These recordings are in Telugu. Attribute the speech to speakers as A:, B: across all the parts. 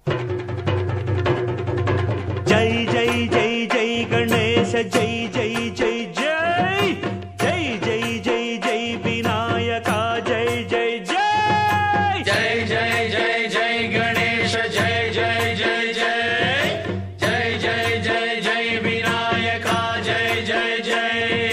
A: జై జై జై జై గణేశ జై జై జై జై జై జై జై జై వినాయక జై జై జై
B: జై జై జై జై గణేశ జై జై జై జై జై జై జై జై వినాయక జై జై జై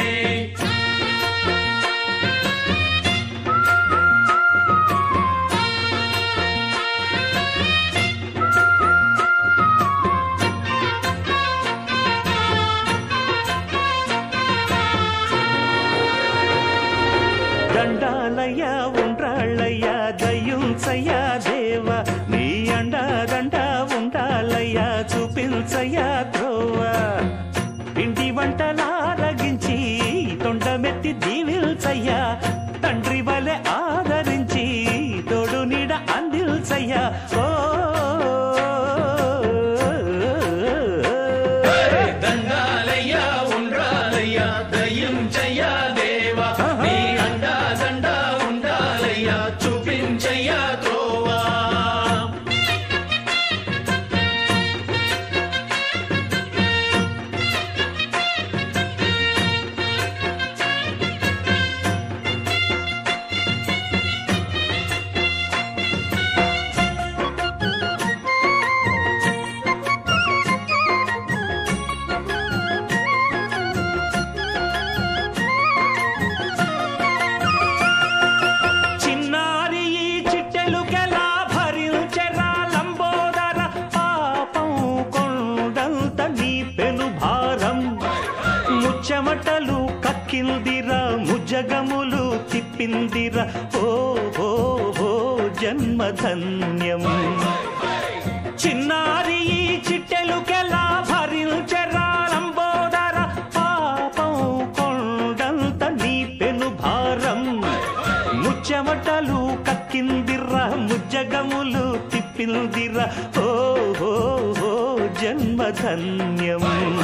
A: దండాలయ్య ఉండ్రాళ్ళయ్య దయ్యుంచయ్య దేవ నీ అండ దండ ఉండాలయ్య చూపించయ్య త్రోవ ఇంటి వంటలారగించి తొండమెత్తి దీవిల్చయ్య తండ్రి వలె ఆదరించి తోడు నీడ అందిల్చయ్య ఓ
B: దండాలయ్యా ఉండ్రాలయ్యా దయ్యం చెయ్యా దేవా నీ అండా దండా ఉండాలయ్యా చూపించయ్యా త్రోవా
A: చిన్నారి ఈ చిట్టెలుకెలా భరించెరా లంబోదర పాపం కొండంత నీ పెను భారం ముచ్చమటలు కక్కిందిరా ముజగములు తిప్పిందిరా ఓ ఓ ఓ జన్మధన్యం చిన్నారి ఈ చిట్టెలుకెలా భరించెరా లంబోదర పాపం కొండంత నీ పెను భారం ముచ్చమటలు కక్కిందిర్రా ముజ్జగములు తిప్పిందిరా ఓ ఓ ఓ జన్మధన్యం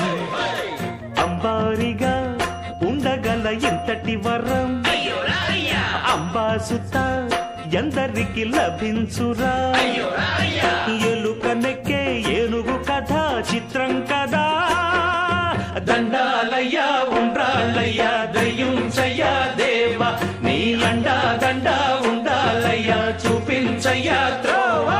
A: అంబారిగా ఉండగల ఇంతటి వరం అంబాసుత ఎందరికి లభించురా ఎలుక నెక్కే ఏనుగు కథ చిత్రం కదా దండాలయ్యా ఉండ్రాలయ్యా దయ్యుంచయ్యా దేవా నీ అండా దండా ఉండాలయ్యా చూపించయ్యా త్రోవా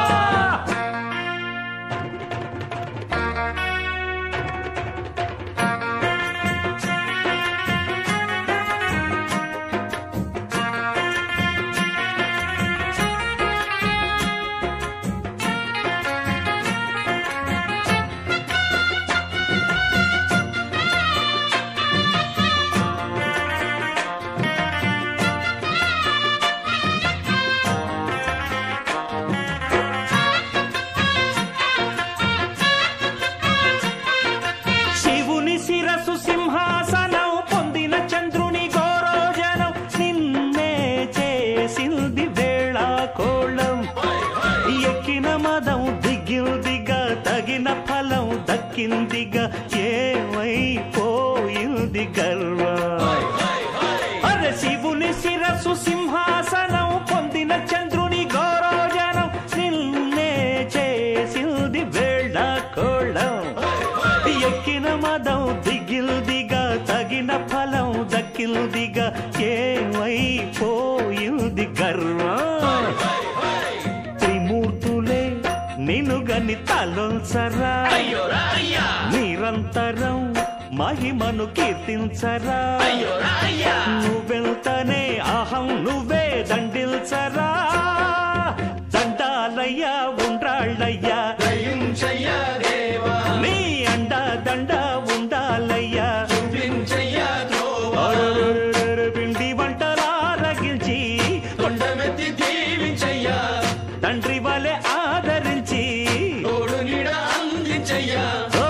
A: శివుని శిరసు సింహాసనం పొందిన చంద్రుని గౌరోజనం నిన్నే చేసింది వేళ కోళం ఎక్కిన మదం దిగిందిగా తగిన ఫలం దక్కిందిగా ఏమైపోయింది గర్వం అరే శివుని శిరసు సింహాసనం పొందిన చంద్రుని గౌరోజనం నిన్నే చేసింది వేళ కోళం ఎక్కిన మదం దిగిల్దిగా తగిన ఫలం దక్కిల్దిగా ఏమైపోయింది గర్వం త్రిమూర్తులే నిన్ను గని తలొల్సరా నిరంతరం మహిమను కీర్తించరా నువ్వెళ్తనే అహం నువ్వే దండిల్చరా దండాలయ్యా ఉండ్రాళ్ళయ్యా
B: దయ్యం చెయ్యా దేవా
A: నీ అండ దండ ఉండాలయ్యా
B: చూపించయ్యా త్రోవా
A: అరరరరర పిండి వంటలారగించి
B: కొండమెత్తి దీవించయ్యా
A: తండ్రి వలె ఆదరించి
B: తోడు నీడ అందించయ్యా
A: ఓ,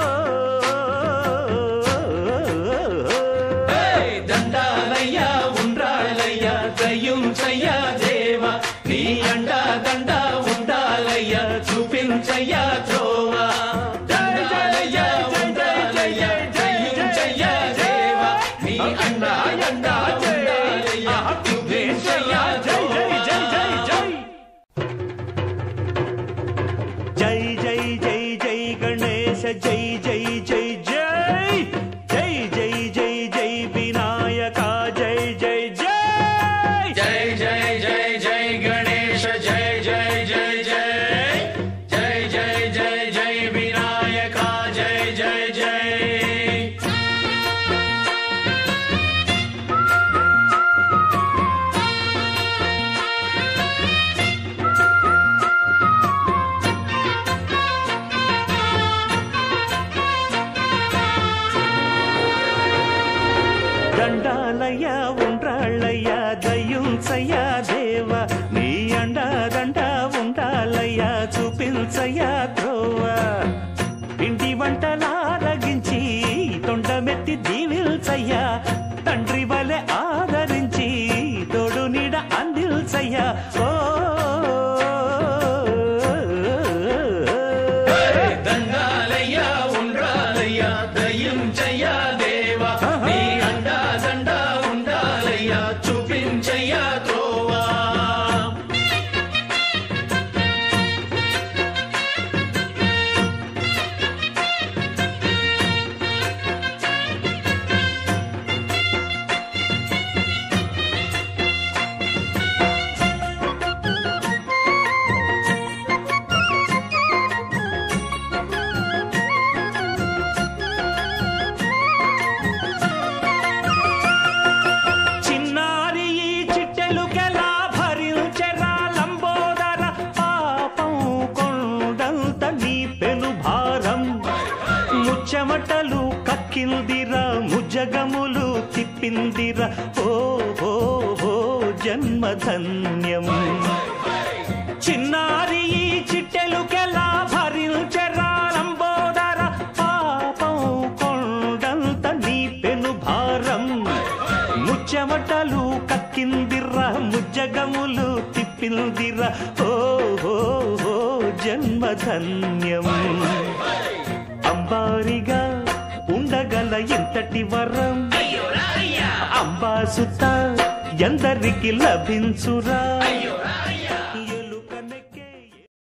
B: ఏయ్! దండాలయ్యా ఉండ్రాళ్ళయ్యా దయ్యం చెయ్యా దేవా నీ అండా దండా ఉండాలయ్యా చూపించయ్యా త్రోవా దండాలయ్యా ఉండ్రాళ్ళయ్యా దయ్యం చెయ్యా దేవా నీ అండా అండా ఉండాలయ్యా చూపించయ్యా
A: జై జై జై జై జై నిల్చయ్యా త్రోవా పిండి వంటలారగించి తొండమెత్తి దీవిల్చయ్యా తండ్రి వలె ఆదరించి తోడు నీడ అందిల్చయ్యా ఓ
B: దండాలయ్యా ఉండ్రాలయ్యా దయ్యం చెయ్యా దేవా నీ అండా దండా ఉండాలయ్యా చూపించయ్యా త్రోవా
A: చిన్నారి ఈ చిట్టెలుకెలా భరించెరా లంబోదర పాపం కొండంత నీ పెను భారం ముచ్చమటలు కక్కిందిరా ముజగములు తిప్పిందిరా ఓ ఓ ఓ జన్మధన్యం చిన్నారి ఈ చిట్టెలుకెలా భరించెరా లంబోదర పాపం కొండంత నీ పెను భారం ముచ్చమటలు కక్కిందిర్రా ముజ్జగములు తిప్పిందిరా ఓ ఓ ఓ జన్మధన్యం అంబారిగా ఉండగల ఇంతటి వరం అంబాసుత ఎందరికి లభించురా